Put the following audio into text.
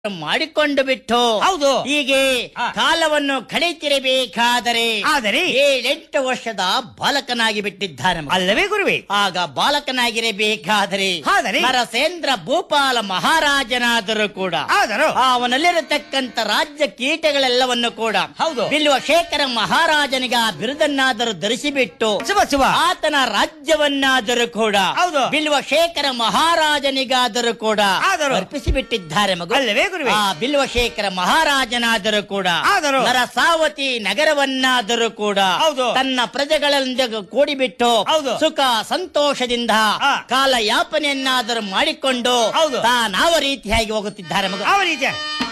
ಮಾಡಿಕೊಂಡು ಬಿಟ್ಟು ಹೌದು. ಹೀಗೆ ಆ. ಕಾಲವನ್ನು ಕಳೆತಿರಬೇಕಾದರೆ ಆದರೆ ಏಳೆಂಟು ವರ್ಷದ ಬಾಲಕನಾಗಿ ಬಿಟ್ಟಿದ್ದಾನೆ ಮಗ. ಅಲ್ಲವೇ ಗುರುವೇ ಆಗ ಬಾಲಕನಾಗಿರಬೇಕಾದರೆ ಆದರೆ? ನರಸೇಂದ್ರ ಭೂಪಾಲ ಮಹಾರಾಜನಾದರೂ ಕೂಡ ಆದರೂ ಅವನಲ್ಲಿರತಕ್ಕಂತ ರಾಜ್ಯ ಕೀಟಗಳೆಲ್ಲವನ್ನು ಕೂಡ ಹೌದು. ಬಿಲ್ವ ಶೇಖರ ಮಹಾರಾಜನಿಗೆ ಆ ಬಿರುದನ್ನಾದರೂ ಧರಿಸಿಬಿಟ್ಟು ಶುಭ ಶುಭ ಆತನ ರಾಜ್ಯವನ್ನಾದರೂ ಕೂಡ ಹೌದು. ಬಿಲ್ವ ಶೇಖರ ಮಹಾರಾಜನಿಗಾದರೂ ಕೂಡ ಆದರೂ? ಅರ್ಪಿಸಿ ಬಿಟ್ಟಿದ್ದಾರೆ ಮಗು ಅಲ್ಲವೇ ಗುರುವೇ ಆ ಬಿಲ್ವಶೇಖರ ಮಹಾರಾಜನಾದರೂ ಕೂಡ ಆದರೂ? ನರಸಾವತಿ ನಗರವನ್ನಾದರೂ ಕೂಡ ಹೌದು. ತನ್ನ ಪ್ರಜೆಗಳೊಂದಿಗೆ ಕೂಡಿಬಿಟ್ಟು ಹೌದು. ಸುಖ ಸಂತೋಷದಿಂದ ಆ. ಕಾಲ ಯಾಪನೆಯನ್ನಾದರೂ ಮಾಡಿಕೊಂಡು ಹೌದು. ತಾನಾವ ರೀತಿಯಾಗಿ ಹೋಗುತ್ತಿದ್ದಾರೆ ಮಗು ಯಾವ ರೀತಿಯ